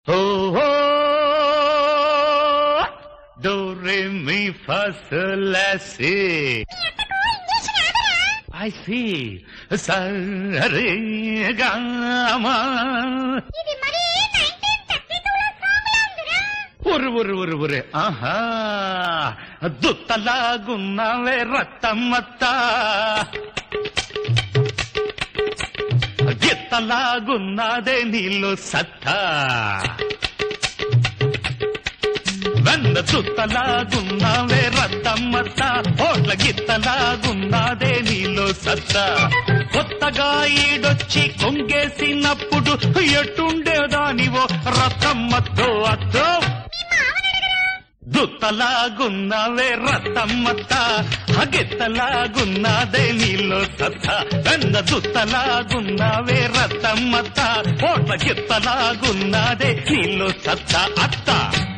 Oh, oh, do, re, mi, fa, sol, la, si. I see. Sa, re, ga, ma. ఇది మరీ 1932 లో song లా ఉందిరా ఒరు ఒరు ఒరు ఒరు ఆహా దుత్తలాగున్నావే రత్తమ్మత్త గిత్తలాగున్నదే నీళ్ళు సత్తా వెన్న దుత్తలాగున్నావే రత్తమ్మత్త ఓట్ల గిత్తలాగున్నదే నీళ్ళు సత్తా కొత్తగా ఈడొచ్చి కొంగేసినప్పుడు ఎట్టుండేదానివో రత్తమ్మతో అద్దో దుత్తలాగున్నావే రత్తమ్మత్త హగిత్తలాగున్నదే నీలో సత్త వెన్న దుత్తలాగున్నావే రత్తమ్మత్త ఓట్ల గిత్తలాగున్నదే నీలో సత్త అత్త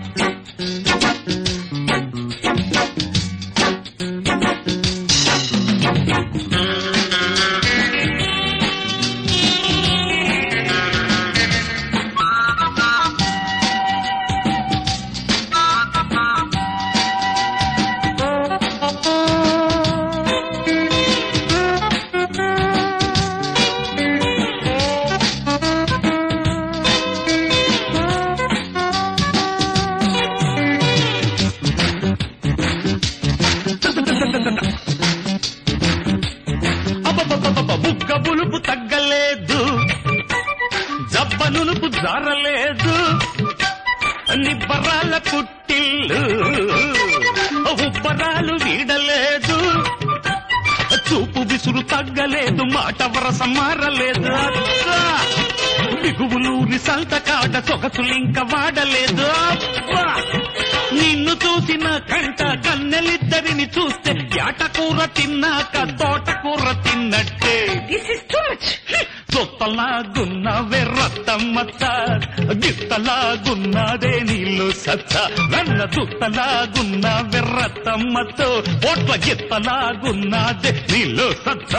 అబ్బబ్బబ్బబ్బ బుగ్గ బులుపు తగ్గలేదు జబ్బ నునుపు జారలేదు నిబ్బరాల పుట్టిల్లు ఉబ్బరాలు వీడలేదు చూపు విసురు తగ్గలేదు మాట వరస మారలేదు అబ్బా! బిగువులూరి సంత కాడ సొగసులింక వాడలేదు అబ్బా! నిన్ను చూసిన కంట కన్నెలిద్దరిని చూస్తే యాటకూర తిన్నాక తోటకూర తిన్నట్టే దిస్ ఇస్ టూ మచ్ సొత్తలాగున్నవే రత్తమ్మత్త గిత్తలాగున్నదే నీళ్ళు సత్త వెన్న దుత్తలాగున్నవే రత్తమ్మతో ఓట్ల గిత్తలాగున్నదే నీళ్ళు సత్త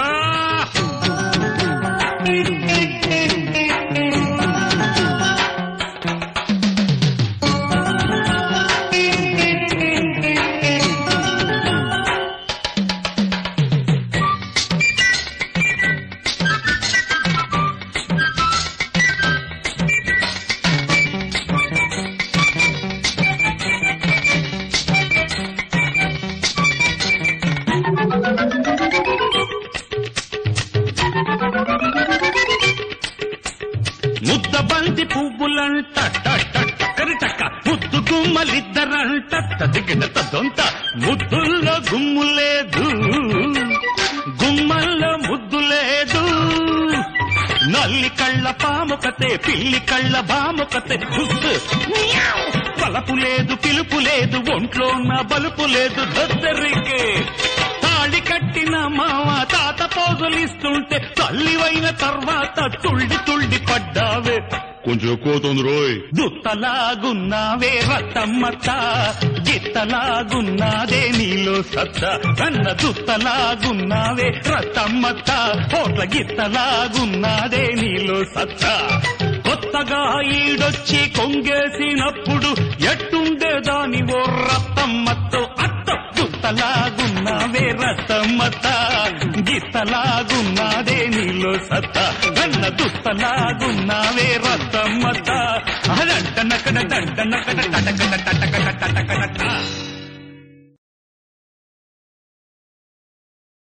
ముద్ద బంతి పువ్వులంట టక్క ముద్దు గుమ్మలిద్దరంట తదిగిన తొంత ముద్దుల్లో గుమ్ము లేదు గుమ్మల్లో ముద్దు లేదు నల్లి కళ్ళ పాముకతే పిల్లి కళ్ళ బాముకతే గుస్సు పలపు లేదు పిలుపు లేదు ఒంట్లో నా బలుపు లేదు దద్దరికే తాళి కట్టిన మామ తాత పోజులిస్తుంటే తల్లివైన తర్వాత తుళ్ళి తుళ్ళి పడ్డావే కొంచెం ఎక్కువ అవుతుంది రోయ్ దుత్తలాగున్నావే రత్తమ్మత్త గిత్తలాగున్నాదే నీలో సత్త కన్న దుత్తలాగున్నావే రత్తమ్మత్త ఓట్ల గిత్తలాగున్నాదే నీలో సత్త కొత్తగా ఈడొచ్చి కొంగేసినప్పుడు ఎట్టుండేదాని ఓ రత్తమ్మతో అత్త దుత్తలాగున్నావే రత్తమ్మత గిత్తలాగున్నాదే నీలో సత్త గన్న దుత్తలాగున్నావే రత్తమ్మత అదంట నకడ దంట నకడ టటకట టటకట టటకట